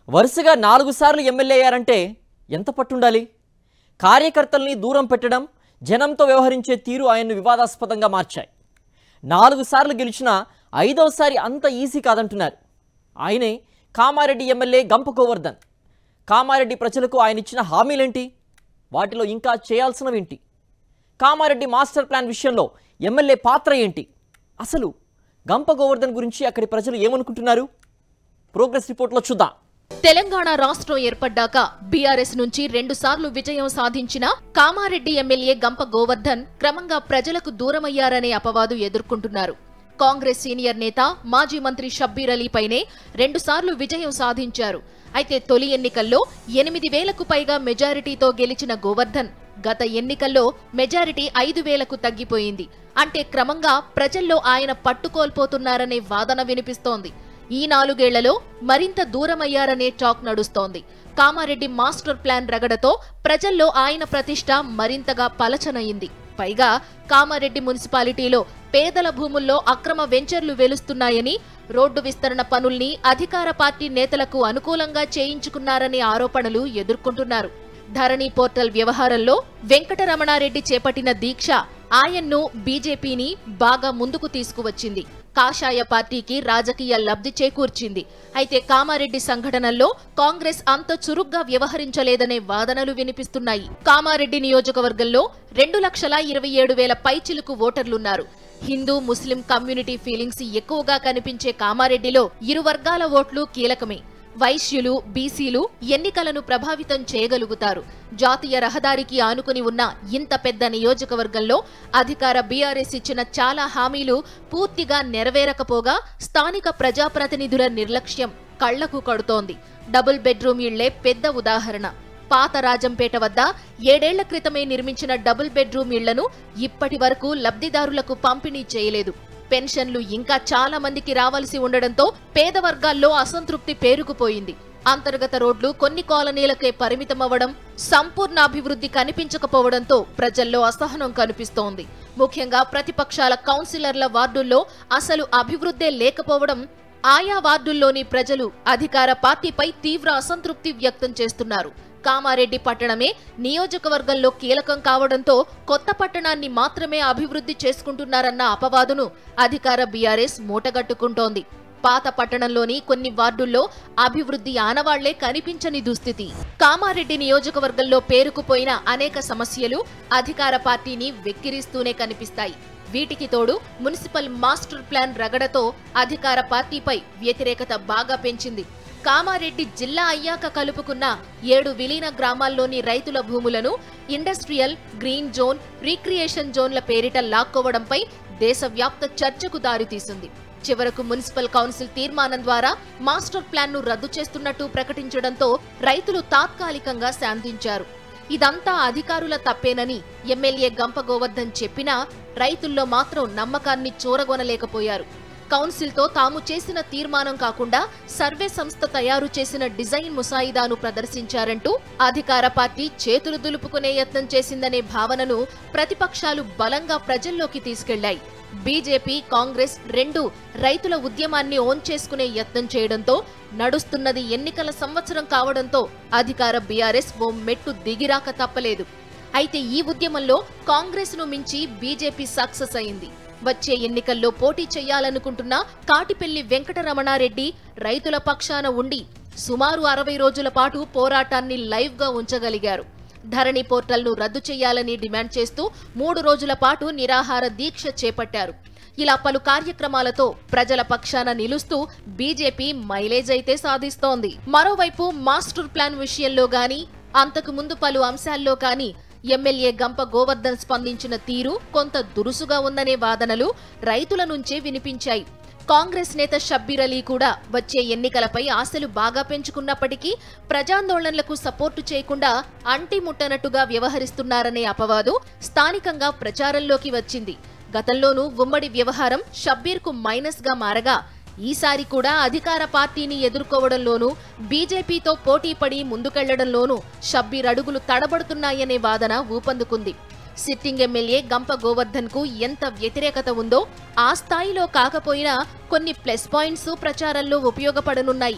వరుసగా నాలుగు సార్లు ఎమ్మెల్యే అయ్యారంటే ఎంత పట్టుండాలి కార్యకర్తల్ని దూరం పెట్టడం జనంతో వ్యవహరించే తీరు ఆయన్ను వివాదాస్పదంగా మార్చాయి నాలుగు సార్లు గెలిచినా ఐదోసారి అంత ఈజీ కాదంటున్నారు ఆయనే కామారెడ్డి ఎమ్మెల్యే గంప గోవర్ధన్ కామారెడ్డి ప్రజలకు ఆయన ఇచ్చిన హామీలేంటి వాటిలో ఇంకా చేయాల్సినవేంటి కామారెడ్డి మాస్టర్ ప్లాన్ విషయంలో ఎమ్మెల్యే పాత్ర ఏంటి అసలు గంప గోవర్ధన్ గురించి అక్కడి ప్రజలు ఏమనుకుంటున్నారు ప్రోగ్రెస్ రిపోర్ట్లో చూద్దాం తెలంగాణ రాష్ట్రం ఏర్పడ్డాక బీఆర్ఎస్ నుంచి రెండుసార్లు విజయం సాధించిన కామారెడ్డి ఎమ్మెల్యే గంప గోవర్ధన్ క్రమంగా ప్రజలకు దూరమయ్యారనే అపవాదు ఎదుర్కొంటున్నారు కాంగ్రెస్ సీనియర్ నేత మాజీ మంత్రి షబ్బీర్ అలీపైనే రెండుసార్లు విజయం సాధించారు అయితే తొలి ఎన్నికల్లో ఎనిమిది వేలకు పైగా మెజారిటీతో గెలిచిన గోవర్ధన్ గత ఎన్నికల్లో మెజారిటీ ఐదు వేలకు తగ్గిపోయింది అంటే క్రమంగా ప్రజల్లో ఆయన పట్టుకోల్పోతున్నారనే వాదన వినిపిస్తోంది ఈ నాలుగేళ్లలో మరింత దూరమయ్యారనే టాక్ నడుస్తోంది కామారెడ్డి మాస్టర్ ప్లాన్ రగడతో ప్రజల్లో ఆయన ప్రతిష్ట మరింతగా పలచనయింది పైగా కామారెడ్డి మున్సిపాలిటీలో పేదల భూముల్లో అక్రమ వెంచర్లు వెలుస్తున్నాయని రోడ్డు విస్తరణ పనుల్ని అధికార పార్టీ నేతలకు అనుకూలంగా చేయించుకున్నారనే ఆరోపణలు ఎదుర్కొంటున్నారు ధరణి పోర్టల్ వ్యవహారంలో వెంకటరమణారెడ్డి చేపట్టిన దీక్ష ఆయన్ను బీజేపీని బాగా ముందుకు తీసుకువచ్చింది కాషాయ పార్టీకి రాజకీయ లబ్ధి చేకూర్చింది అయితే కామారెడ్డి సంఘటనల్లో కాంగ్రెస్ అంత చురుగ్గా వ్యవహరించలేదనే వాదనలు వినిపిస్తున్నాయి కామారెడ్డి నియోజకవర్గంలో రెండు లక్షల ఇరవై ఏడు వేల పైచిలుకు ఓటర్లున్నారు హిందూ ముస్లిం కమ్యూనిటీ ఫీలింగ్స్ ఎక్కువగా కనిపించే కామారెడ్డిలో ఇరు వర్గాల ఓట్లు కీలకమే వైశ్యులు బీసీలు ఎన్నికలను ప్రభావితం చేయగలుగుతారు జాతీయ రహదారికి ఆనుకుని ఉన్న ఇంత పెద్ద నియోజకవర్గంలో అధికార బీఆర్ఎస్ ఇచ్చిన చాలా హామీలు పూర్తిగా నెరవేరకపోగా స్థానిక ప్రజాప్రతినిధుల నిర్లక్ష్యం కళ్లకు కడుతోంది డబుల్ బెడ్రూమ్ ఇళ్లే పెద్ద ఉదాహరణ పాత రాజంపేట వద్ద ఏడేళ్ల క్రితమే నిర్మించిన డబుల్ బెడ్రూమ్ ఇళ్లను ఇప్పటి వరకు లబ్ధిదారులకు పంపిణీ చేయలేదు పెన్షన్లు ఇంకా చాలా మందికి రావాల్సి ఉండడంతో పేద వర్గాల్లో అసంతృప్తి పేరుకుపోయింది అంతర్గత రోడ్లు కొన్ని కాలనీలకే పరిమితమవ్వడం సంపూర్ణ అభివృద్ధి కనిపించకపోవడంతో ప్రజల్లో అసహనం కనిపిస్తోంది ముఖ్యంగా ప్రతిపక్షాల కౌన్సిలర్ల వార్డుల్లో అసలు అభివృద్ధే లేకపోవడం ఆయా వార్డుల్లోని ప్రజలు అధికార పార్టీపై తీవ్ర అసంతృప్తి వ్యక్తం చేస్తున్నారు కామారెడ్డి పట్టణమే నియోజకవర్గంలో కీలకం కావడంతో కొత్త పట్టణాన్ని మాత్రమే అభివృద్ధి చేసుకుంటున్నారన్న అపవాదును అధికార బీఆర్ఎస్ మూటగట్టుకుంటోంది పాత పట్టణంలోని కొన్ని వార్డుల్లో అభివృద్ధి ఆనవాళ్లే కనిపించని దుస్థితి కామారెడ్డి నియోజకవర్గంలో పేరుకుపోయిన అనేక సమస్యలు అధికార పార్టీని వెక్కిరిస్తూనే కనిపిస్తాయి వీటికి తోడు మున్సిపల్ మాస్టర్ ప్లాన్ రగడతో అధికార పార్టీపై వ్యతిరేకత బాగా పెంచింది కామారెడ్డి జిల్లా అయ్యాక కలుపుకున్న ఏడు విలీన గ్రామాల్లోని రైతుల భూములను ఇండస్ట్రియల్ గ్రీన్ జోన్ రీక్రియేషన్ జోన్ల పేరిట లాక్కోవడంపై దేశవ్యాప్త చర్చకు దారితీసింది చివరకు మున్సిపల్ కౌన్సిల్ తీర్మానం ద్వారా మాస్టర్ ప్లాన్ ను రద్దు చేస్తున్నట్టు ప్రకటించడంతో రైతులు తాత్కాలికంగా శాంతించారు ఇదంతా అధికారుల తప్పేనని ఎమ్మెల్యే గంప గోవర్ధన్ చెప్పినా రైతుల్లో మాత్రం నమ్మకాన్ని చూరగొనలేకపోయారు కౌన్సిల్తో తాము చేసిన తీర్మానం కాకుండా సర్వే సంస్థ తయారు చేసిన డిజైన్ ముసాయిదాను ప్రదర్శించారంటూ అధికార పార్టీ చేతులు దులుపుకునే యత్నం చేసిందనే భావనను ప్రతిపక్షాలు బలంగా ప్రజల్లోకి తీసుకెళ్లాయి బీజేపీ కాంగ్రెస్ రెండు రైతుల ఉద్యమాన్ని ఓన్ చేసుకునే యత్నం చేయడంతో నడుస్తున్నది ఎన్నికల సంవత్సరం కావడంతో అధికార బీఆర్ఎస్ ఓ మెట్టు దిగిరాక తప్పలేదు అయితే ఈ ఉద్యమంలో కాంగ్రెస్ ను మించి బీజేపీ సక్సెస్ అయింది వచ్చే ఎన్నికల్లో పోటీ చేయాలనుకుంటున్న కాటిపెల్లి వెంకటరమణారెడ్డి రైతుల పక్షాన ఉండి సుమారు అరవై రోజుల పాటు పోరాటాన్ని లైవ్ గా ఉంచగలిగారు ధరణి పోర్టల్ను రద్దు చేయాలని డిమాండ్ చేస్తూ మూడు రోజుల పాటు నిరాహార దీక్ష చేపట్టారు ఇలా పలు కార్యక్రమాలతో ప్రజల పక్షాన నిలుస్తూ బీజేపీ మైలేజ్ అయితే సాధిస్తోంది మరోవైపు మాస్టర్ ప్లాన్ విషయంలో గాని అంతకు ముందు పలు అంశాల్లో కానీ ఎమ్మెల్యే గంప గోవర్ధన్ స్పందించిన తీరు కొంత దురుసుగా ఉందనే వాదనలు రైతుల నుంచే వినిపించాయి కాంగ్రెస్ నేత షబ్బీర్ అలీ కూడా వచ్చే ఎన్నికలపై ఆశలు బాగా పెంచుకున్నప్పటికీ ప్రజాందోళనలకు సపోర్టు చేయకుండా అంటి ముట్టనట్టుగా వ్యవహరిస్తున్నారనే అపవాదు స్థానికంగా ప్రచారంలోకి వచ్చింది గతంలోనూ ఉమ్మడి వ్యవహారం షబ్బీర్కు మైనస్ గా మారగా ఈసారి కూడా అధికార పార్టీని ఎదుర్కోవడంలోనూ బీజేపీతో పోటీపడి ముందుకెళ్లడంలోనూ షబ్బీర్ అడుగులు తడబడుతున్నాయనే వాదన ఊపందుకుంది సిట్టింగ్ ఎమ్మెల్యే గంప గోవర్ధన్ కు ఎంత వ్యతిరేకత ఉందో ఆ స్థాయిలో కాకపోయినా కొన్ని ప్లస్ పాయింట్స్ ప్రచారంలో ఉపయోగపడనున్నాయి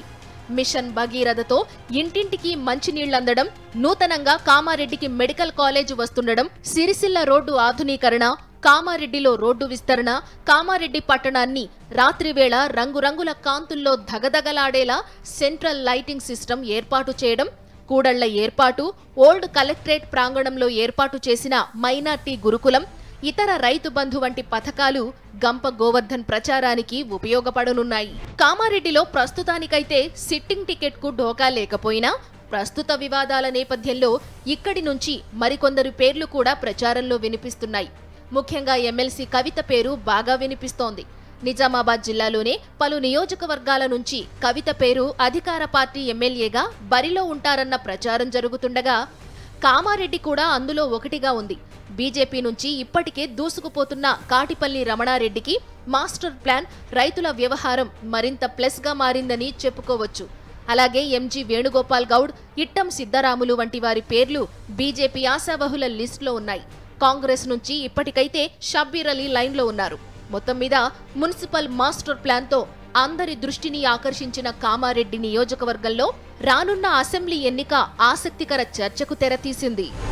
మిషన్ భగీరథతో ఇంటింటికి మంచినీళ్లందడం నూతనంగా కామారెడ్డికి మెడికల్ కాలేజ్ వస్తుండడం సిరిసిల్ల రోడ్డు ఆధునీకరణ కామారెడ్డిలో రోడ్డు విస్తరణ కామారెడ్డి పట్టణాన్ని రాత్రివేళ రంగురంగుల కాంతుల్లో ధగధగలాడేలా సెంట్రల్ లైటింగ్ సిస్టమ్ ఏర్పాటు చేయడం కూడళ్ల ఏర్పాటు ఓల్డ్ కలెక్టరేట్ ప్రాంగణంలో ఏర్పాటు చేసిన మైనార్టీ గురుకులం ఇతర రైతు బంధు వంటి పథకాలు గంప గోవర్ధన్ ప్రచారానికి ఉపయోగపడనున్నాయి కామారెడ్డిలో ప్రస్తుతానికైతే సిట్టింగ్ టికెట్కు ఢోకా లేకపోయినా ప్రస్తుత వివాదాల నేపథ్యంలో ఇక్కడి నుంచి మరికొందరు పేర్లు కూడా ప్రచారంలో వినిపిస్తున్నాయి ముఖ్యంగా ఎమ్మెల్సీ కవిత పేరు బాగా వినిపిస్తోంది నిజామాబాద్ జిల్లాలోనే పలు నియోజకవర్గాల నుంచి కవిత పేరు అధికార పార్టీ ఎమ్మెల్యేగా బరిలో ఉంటారన్న ప్రచారం జరుగుతుండగా కామారెడ్డి కూడా అందులో ఒకటిగా ఉంది బీజేపీ నుంచి ఇప్పటికే దూసుకుపోతున్న కాటిపల్లి రమణారెడ్డికి మాస్టర్ ప్లాన్ రైతుల వ్యవహారం మరింత ప్లస్గా మారిందని చెప్పుకోవచ్చు అలాగే ఎంజీ వేణుగోపాల్ గౌడ్ ఇట్టం సిద్ధరాములు వంటి వారి పేర్లు బీజేపీ ఆశావహుల లిస్టులో ఉన్నాయి కాంగ్రెస్ నుంచి ఇప్పటికైతే షబ్బీర్ అలీ లైన్లో ఉన్నారు మొత్తం మీద మున్సిపల్ మాస్టర్ ప్లాన్తో అందరి దృష్టిని ఆకర్షించిన కామారెడ్డి నియోజకవర్గంలో రానున్న అసెంబ్లీ ఎన్నిక ఆసక్తికర చర్చకు తెరతీసింది